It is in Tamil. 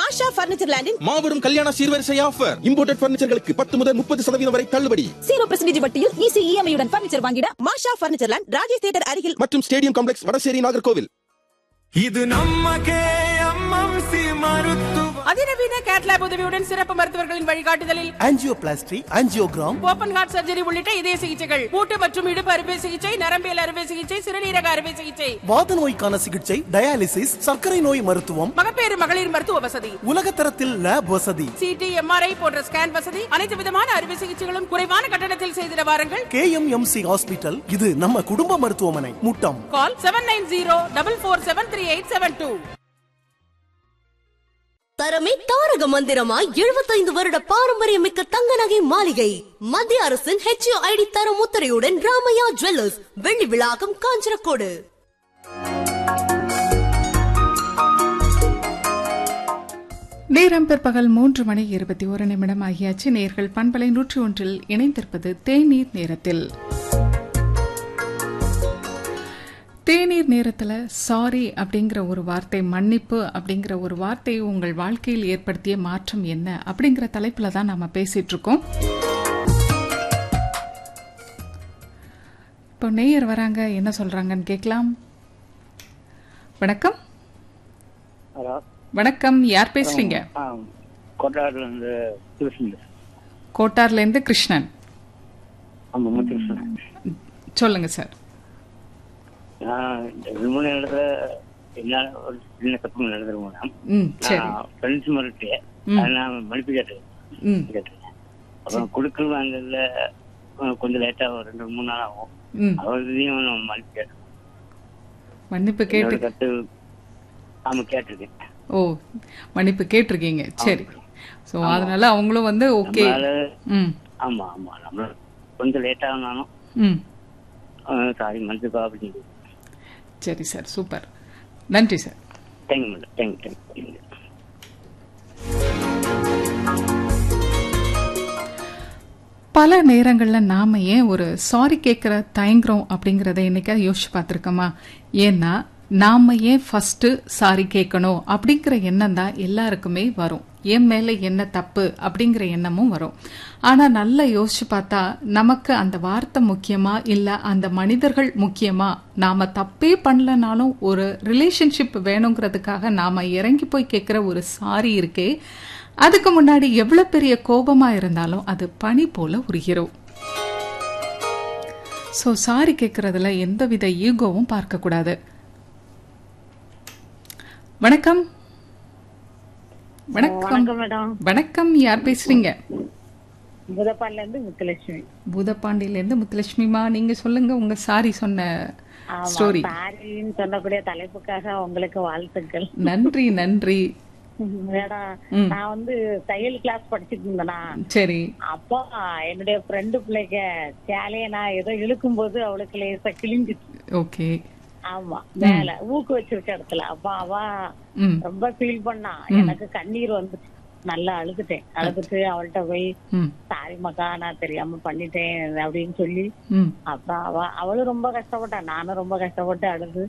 மாஷா பர்னிச்சர் லேண்டின் மாபெரும் கல்யாண சீர்வரிசை ஆஃபர் இம்போர்ட்டட் பர்னிச்சர்களுக்கு பத்து முதல் முப்பது சதவீதம் வரை தள்ளுபடி ஜீரோ பர்சன்டேஜ் வட்டியில் ஈஸி இஎம்ஐ உடன் பர்னிச்சர் வாங்கிட Masha furniture land Rajesh theatre அருகில் மற்றும் ஸ்டேடியம் காம்ப்ளெக்ஸ் வடசேரி நாகர்கோவில் இது நம்ம கேஎம்எம்சி மருத்துவ அதிநவீன கேட்லாப் உதவியுடன் சிறப்பு மருத்துவர்களின் வழிகாட்டுதலில் angioplasty angiogram open heart surgery உள்ளிட்ட இதய சிகிச்சைகள் மூட்டு மற்றும் இடுப்பு அறுவை சிகிச்சை நரம்பியல் அறுவை சிகிச்சை சிறுநீரக அறுவை சிகிச்சை வாத நோய்க்கான சிகிச்சை டயாலிசிஸ் சர்க்கரை நோய் மருத்துவம் மகப்பேறு மகளிர் மருத்துவ வசதி உலகத்தரத்தில் லேப் வசதி சிடி எம்ஆர்ஐ போன்ற ஸ்கேன் வசதி அனைத்து விதமான அறுவை சிகிச்சைகளும் குறைவான கட்டணத்தில் செய்திட வாருங்கள் கேஎம்எம்சி ஹாஸ்பிட்டல் இது நம்ம குடும்ப மருத்துவமனை Muttam call seven nine zero double four seven three eight seven two தரமே தாரக மந்திரமாய் எழுபத்தைந்து வருட பாரம்பரியமிக்க தங்க நகை மாளிகை மத்திய அரசின் ஹெச்ஓ ஐடி தர முத்திரையுடன் ராமையா ஜுவல்லர்ஸ் வெள்ளி விழாக்கம் காஞ்சனக்கோடு நேரம் பிற்பகல் மூன்று மணி இருபத்தி ஒரு நிமிடம் ஆகியாச்சு நேர்கள் பண்பலை நூற்றி ஒன்றில் இணைந்திருப்பது தேநீர் நேரத்தில் தேநீர் நேரத்தில் சாரி அப்படிங்கிற ஒரு வார்த்தை மன்னிப்பு அப்படிங்கிற ஒரு வார்த்தை உங்கள் வாழ்க்கையில் ஏற்படுத்திய மாற்றம் என்ன அப்படிங்கிற தலைப்பில் தான் நம்ம பேசிட்டு இருக்கோம் இப்போ நேயர் வராங்க என்ன சொல்றாங்கன்னு கேட்கலாம் வணக்கம் ஹலோ வணக்கம் யார் பேசுறீங்க ஆ கொட்டாரில் இருந்து கிருஷ்ணன் கோட்டார்ல இருந்து கிருஷ்ணன் ஆமாம் முத்துகிருஷ்ணன் சொல்லுங்க சார் நான் ரெண்டு மூணு இடத்துல என்ன ஒரு சின்ன தப்பு நடந்துரு மேடம் ம் சரி நான் ஃப்ரெண்ட்ஸ் மறுட்டு ம். அது நான் மன்னிப்பு கேட்டேன் ம் கேட்டேன் அப்புறம் கொடுக்கல் வாங்கல கொஞ்சம் லேட்டாக ஒரு ரெண்டு மூணு நாள் ஆகும் ம் அவர்தையும் நான் மன்னிப்பு கேட்டேன் மன்னிப்பு என்னோட கேட்டு கட்டு ஆமாம் கேட்டிருக்கேன் ஓ மன்னிப்பு கேட்டிருக்கீங்க சரி ஸோ அதனால அவங்களும் வந்து ஓகே நம்மளால ம் ஆமாம் ஆமாம் நம்ம கொஞ்சம் லேட் ஆனாலும் ம் சாரி மன்னிப்பா அப்படின்னு சரி சார் சூப்பர் நன்றி sir thank you madam thank you thank you பல நேரங்களில் நாம ஏன் ஒரு சாரி கேட்குற தயங்குறோம் அப்படிங்கிறத என்னைக்காவது யோசிச்சு பார்த்துருக்கோமா ஏன்னா நாம ஏன் ஃபர்ஸ்ட் சாரி கேட்கணும் அப்படிங்கிற எண்ணம் தான் எல்லாருக்குமே வரும் என் மேல என்ன தப்பு அப்படிங்கிற எண்ணமும் வரும் ஆனா நல்லா யோசிச்சு பார்த்தா நமக்கு அந்த வார்த்தை முக்கியமா இல்ல அந்த மனிதர்கள் முக்கியமா நாம தப்பே பண்ணலனாலும் ஒரு ரிலேஷன்ஷிப் வேணுங்கிறதுக்காக நாம இறங்கி போய் கேட்கிற ஒரு சாரி இருக்கே அதுக்கு முன்னாடி எவ்வளவு பெரிய கோபமா இருந்தாலும் அது பனி போல உருகிறோம் சோ சாரி கேட்கறதுல எந்தவித ஈகோவும் பார்க்க கூடாது வணக்கம் வணக்கம் மேடம் வணக்கம் யார் பேசுறீங்க புதப்பாடுல இருந்து முத்துலட்சுமி பூதப்பாண்டியில இருந்து முத்துலட்சுமிமா நீங்க சொல்லுங்க உங்க சாரி சொன்ன ஸ்டோரி சாரின்னு சொல்லக்கூடிய தலைப்புக்காக உங்களுக்கு வாழ்த்துக்கள் நன்றி நன்றி மேடம் ம். நான் வந்து தையல் கிளாஸ் படிச்சுட்டு இருந்தேனா சரி அப்போ என்னுடைய ஃப்ரெண்டு பிள்ளைக்கு சேலைய நான் ஏதோ இழுக்கும் போது அவளுக்கு லேசா கிழிஞ்சிச்சு ஓகே ஆமா மேல ஊக்கு வச்சிருக்க இடத்துல அப்ப அவ ம் ரொம்ப ஃபீல் பண்ணா எனக்கு கண்ணீர் வந்துச்சு நல்லா அழுதுட்டேன் அழுதுட்டு அவள்கிட்ட போய் ம் சாரி மக்கா நான் தெரியாம பண்ணிட்டேன் அப்படின்னு சொல்லி ம் அப்புறம் அவ அவளும் ரொம்ப கஷ்டப்பட்டா நானும் ரொம்ப கஷ்டப்பட்டு அழுது